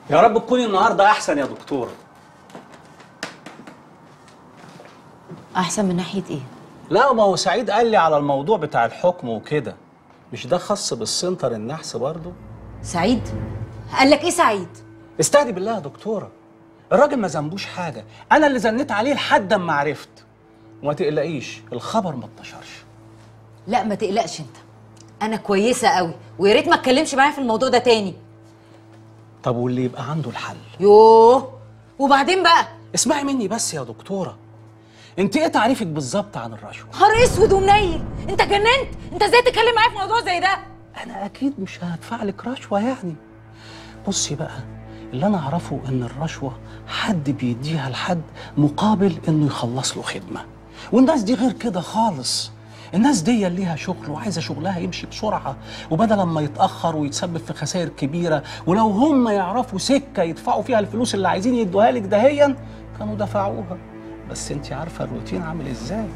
يا رب تكوني النهارده احسن يا دكتوره احسن من ناحيه ايه لا ما هو سعيد قال لي على الموضوع بتاع الحكم وكده مش ده خاص بالسنتر النحس برضه سعيد قال لك ايه سعيد استهدي بالله يا دكتوره الراجل ما ذنبوش حاجه انا اللي زنيت عليه لحد اما عرفت وما تقلقيش الخبر ما انتشرش لا ما تقلقش انت انا كويسه قوي ويا ريت ما اتكلمش معايا في الموضوع ده تاني طب واللي يبقى عنده الحل يوه وبعدين بقى اسمعي مني بس يا دكتوره انت ايه تعريفك بالظبط عن الرشوه نهار اسود ومنيل انت جننت انت ازاي تتكلم معايا في موضوع زي ده انا اكيد مش هدفع لك رشوه يعني بصي بقى اللي انا اعرفه ان الرشوه حد بيديها لحد مقابل انه يخلص له خدمه والناس دي غير كده خالص الناس دي ليها شغل وعايزه شغلها يمشي بسرعه وبدل ما يتاخر ويتسبب في خسائر كبيره ولو هم يعرفوا سكه يدفعوا فيها الفلوس اللي عايزين يدوها لك دهيا كانوا دفعوها بس انت عارفه الروتين عامل ازاي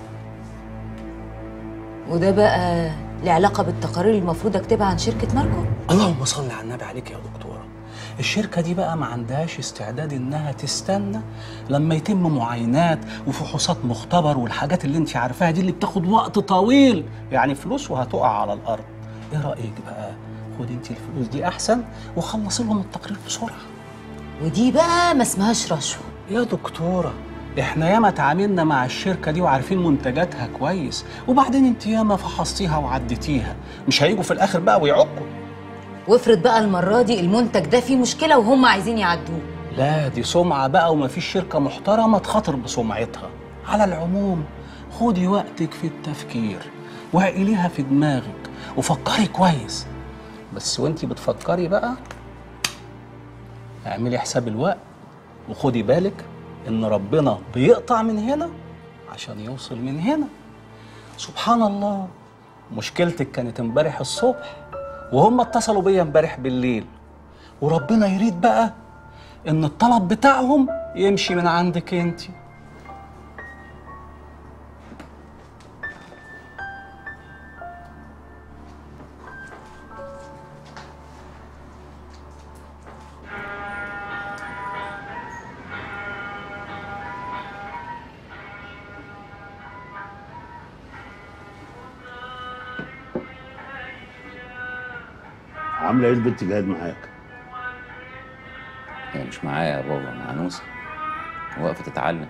وده بقى له علاقه بالتقارير اللي المفروض اكتبها عن شركه ماركو اللهم صل على النبي عليك يا دكتوره الشركة دي بقى ما عندهاش استعداد إنها تستنى لما يتم معاينات وفحوصات مختبر والحاجات اللي أنت عارفاها دي اللي بتاخد وقت طويل يعني فلوس وهتقع على الأرض إيه رأيك بقى؟ خدي أنت الفلوس دي أحسن وخلصي لهم التقرير بسرعة ودي بقى ما اسمهاش رشوه يا دكتورة احنا ياما اتعاملنا مع الشركة دي وعارفين منتجاتها كويس وبعدين انت ياما فحصتيها وعديتيها مش هيجوا في الآخر بقى ويعقوا وافرض بقى المره دي المنتج ده فيه مشكله وهم عايزين يعدوه لا دي سمعة بقى ومفيش شركة محترمة تخاطر بسمعتها على العموم خدي وقتك في التفكير وعقليها في دماغك وفكري كويس بس وانتي بتفكري بقى اعملي حساب الوقت وخدي بالك ان ربنا بيقطع من هنا عشان يوصل من هنا سبحان الله مشكلتك كانت امبارح الصبح وهم اتصلوا بيا امبارح بالليل وربنا يريد بقى ان الطلب بتاعهم يمشي من عندك انت عامله ايه البنت جايد معاك؟ هي مش معايا يا بابا مع نوسة واقفة تتعلم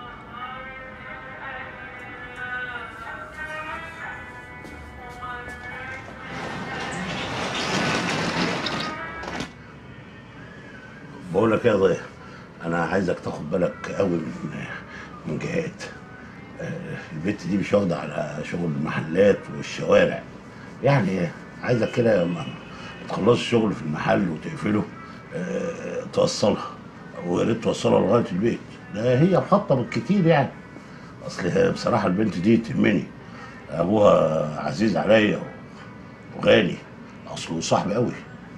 بقول لك ايه يا ضيع انا عايزك تاخد بالك قوي من من جهات آه، البنت دي مش واخده على شغل المحلات والشوارع يعني عايزك كده لما تخلص الشغل في المحل وتقفله آه، توصلها ويا ريت توصلها لغايه البيت ده هي محطه بالكتير يعني اصل هي بصراحه البنت دي تهمني ابوها عزيز عليا وغالي اصله صاحبي قوي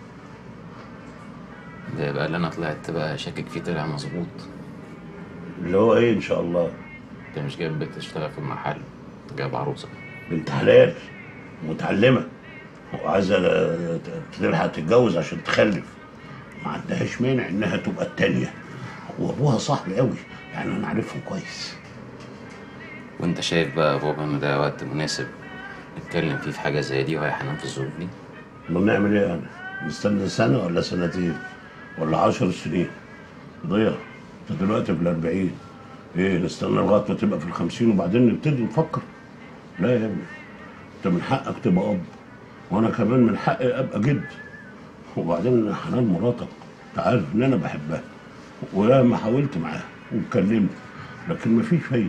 ده يبقى اللي انا طلعت بقى شاكك فيه طلع مظبوط اللي هو ايه ان شاء الله انت مش جايب بنت تشتغل في المحل جايب عروسة بنت حلال متعلمة وعايزة تلحق تتجوز عشان تخلف ما عندهاش مانع انها تبقى التانية وابوها صاحبي قوي يعني انا عارفهم كويس وانت شايف بقى يا بابا ان ده وقت مناسب نتكلم فيه في حاجة زي دي وهي حنان في الظروف دي امال نعمل ايه انا نستنى سنة ولا سنتين ولا عشر سنين ضيع انت دلوقتي في الأربعين ايه نستنى لغاية ما تبقى في الخمسين وبعدين نبتدي نفكر لا يا ابني انت من حقك تبقى اب وانا كمان من حقي ابقى جد وبعدين حنان مراتك انت عارف ان انا بحبها وياما حاولت معاها واتكلمت لكن مفيش فايده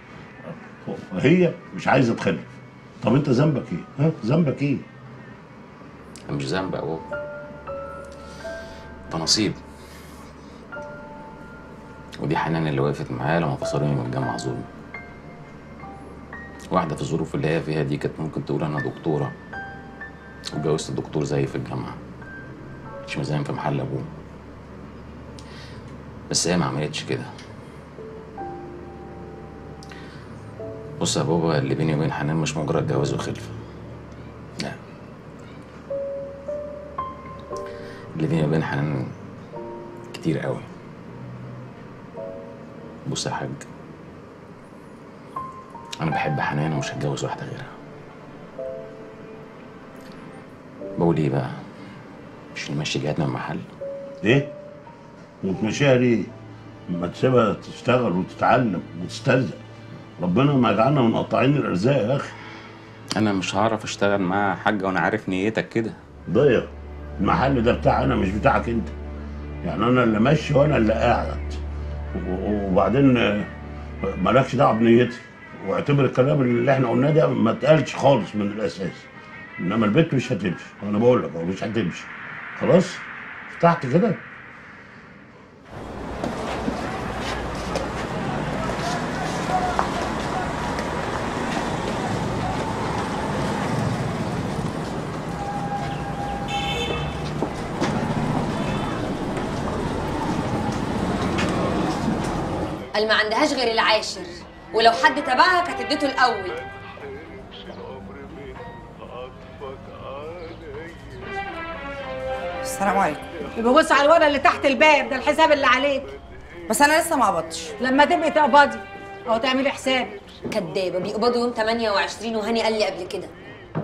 هي مش عايزه تخلف طب انت ذنبك ايه؟ ها ذنبك ايه؟ ده مش ذنب يا بابا ده نصيب ودي حنان اللي وقفت معايا لما فصلوني من الجامعة ظلم واحدة في الظروف اللي هي فيها دي كانت ممكن تقول أنا دكتورة واتجوزت الدكتور زيي في الجامعة مش مزايم في محل أبوه بس هي ما عملتش كده بص يا بابا اللي بيني وبين حنان مش مجرد جواز وخلفة لا اللي بيني وبين حنان كتير قوي بص يا حاج انا بحب حنان ومش هتجوز واحده غيرها بقول ايه بقى مش نمشي جهادنا المحل ايه وتمشيها ليه ما تسيبها تشتغل وتتعلم وتسترزق ربنا ما يجعلنا من قطاعين الارزاق يا اخي انا مش هعرف اشتغل معاها يا حاجه وانا عارف نيتك كده ضيق المحل ده بتاعي انا مش بتاعك انت يعني انا اللي ماشي وانا اللي قاعد و- وبعدين آه، مالكش دعوه بنيتي واعتبر الكلام اللي احنا قلناه ده ما اتقالش خالص من الاساس انما البيت مش هتمشي انا بقول لك هو مش هتمشي خلاص فتحت كده قال ما عندهاش غير العاشر ولو حد تبعها كانت اديته الاول السلام عليكم يبقى بص على الورقه اللي تحت الباب ده الحساب اللي عليك بس انا لسه ما قبضتش لما تبقي تقبضي او تعملي حساب كدابه بيقبضوا يوم 28 وهاني قال لي قبل كده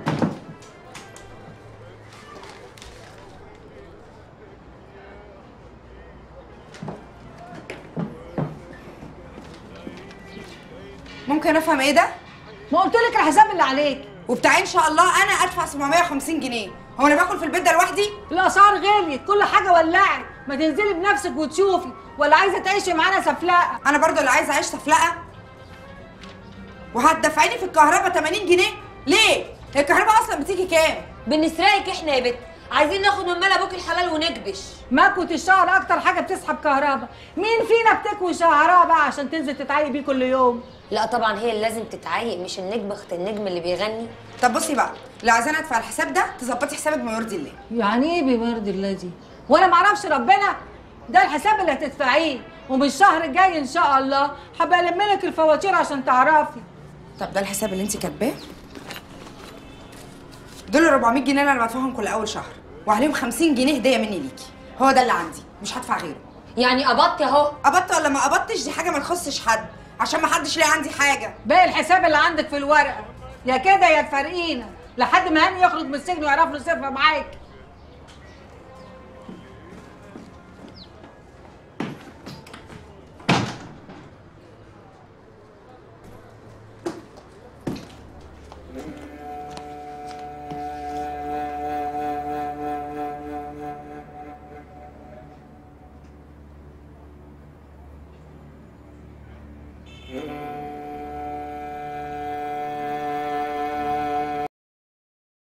ممكن افهم ايه ده ما قلت لك الحساب اللي عليك وبتاع ان شاء الله انا ادفع 750 جنيه هو انا باكل في البيت ده لوحدي الاسعار غليت كل حاجه ولعت ما تنزلي بنفسك وتشوفي ولا عايزه تعيشي معانا سفلقه انا برضو اللي عايزه اعيش سفلقه وهتدفعيني في الكهرباء 80 جنيه ليه هي الكهرباء اصلا بتيجي كام بنسرقك احنا يا بت عايزين ناخد من مال ابوك الحلال ونكبش مكوة الشهر اكتر حاجه بتسحب كهرباء مين فينا بتكوي شعرها بقى عشان تنزل تتعيق بيه كل يوم لا طبعا هي اللي لازم تتعايق مش النجم اخت النجم اللي بيغني طب بصي بقى لو عايزاني ادفع الحساب ده تظبطي حسابك بما يرضي الله يعني ايه بمرضي الله دي وانا ما اعرفش ربنا ده الحساب اللي هتدفعيه ومن الشهر الجاي ان شاء الله هبقى الم لك الفواتير عشان تعرفي طب ده الحساب اللي انت كاتباه دول ال 400 جنيه اللي انا بدفعهم كل اول شهر وعليهم 50 جنيه هديه مني ليكي هو ده اللي عندي مش هدفع غيره يعني قبضت اهو قبضت ولا ما قبضتش دي حاجه ما تخصش حد عشان ما حدش لاقي عندي حاجه باقي الحساب اللي عندك في الورقه يا كده يا تفرقينا لحد ما هاني يخرج من السجن ويعرف له صرفه معاك Thank